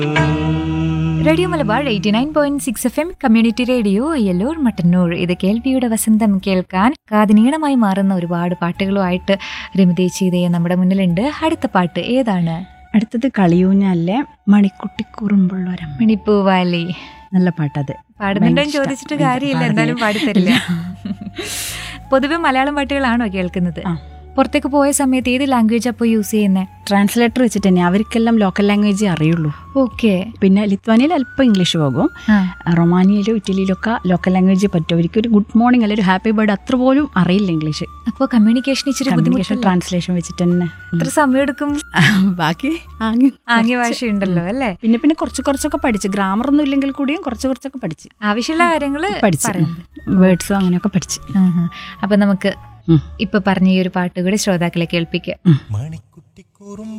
Radio Malabar eighty nine point six F M community radio Yellur Mattannur ഇത് കേൾവിയുടെ വസന്തം കേൾക്കാൻ കാതിനീളമായി മാറുന്ന ഒരുപാട് പാട്ടുകളുമായിട്ട് രമിതേച്ചി ഇതേ നമ്മുടെ മുന്നിലുണ്ട് അടുത്ത പാട്ട് ഏതാണ് അടുത്തത് കളിയൂഞ്ഞാലിലെ മണിക്കുട്ടി കുറുമ്പുള്ളൊരം മണിപ്പൂവാലി നല്ല പാട്ടത് പാടുന്നുണ്ടോ ഭയങ്കര ചോദിച്ചിട്ട് ഇഷ്ടം. കാര്യമില്ല പാടുന്നില്ല. എന്തായാലും പാടിത്തരില്ല പൊതുവെ മലയാളം പാട്ടുകളാണോ കേൾക്കുന്നത് ആ. പുറത്തേക്ക് പോയ സമയത്ത് ഏത് ലാംഗ്വേജ് അപ്പോൾ യൂസ് ചെയ്യുന്നത് ട്രാൻസ്ലേറ്റർ വെച്ചിട്ട് തന്നെ അവർക്കെല്ലാം ലോക്കൽ ലാംഗ്വേജ് അറിയുള്ളൂ ഓക്കെ പിന്നെ ലിത്വാനിയയിൽ അല്പം ഇംഗ്ലീഷ് പോകും റൊമാനിയയിലും ഇറ്റലിയിലും ഒക്കെ ലോക്കൽ ലാംഗ്വേജ് പറ്റും അവർക്ക് ഒരു ഗുഡ് മോർണിംഗ് അല്ലെങ്കിൽ ഒരു ഹാപ്പി ബർഡ് അത്ര പോലും അറിയില്ല ഇംഗ്ലീഷ് അപ്പോൾ കമ്മ്യൂണിക്കേഷൻ ഇച്ചിരി കമ്മ്യൂണിക്കേഷൻ ബുദ്ധിമുട്ട് ട്രാൻസ്ലേഷൻ വെച്ചിട്ട് തന്നെ എത്ര സമയം എടുക്കും ബാക്കി ആംഗ്യം ആംഗ്യ ഭാഷയുണ്ടല്ലോ അല്ലേ പിന്നെ പിന്നെ കുറച്ച് കുറച്ചൊക്കെ പഠിച്ച് ഗ്രാമർ ഒന്നും ഇല്ലെങ്കിൽ കൂടിയും കുറച്ച് കുറച്ചൊക്കെ പഠിച്ച് ആവശ്യമുള്ള കാര്യങ്ങള് പഠിച്ച് പറയുന്നത്. വേർഡ്സും അങ്ങനെയൊക്കെ പഠിച്ച് ആഹാ. അപ്പൊ നമുക്ക് ഉം. ഇപ്പൊ പറഞ്ഞ ഈ ഒരു പാട്ട് കൂടി ശ്രോതാക്കളെ കേൾപ്പിക്കാം മണിക്കുട്ടി കുറുമ്പ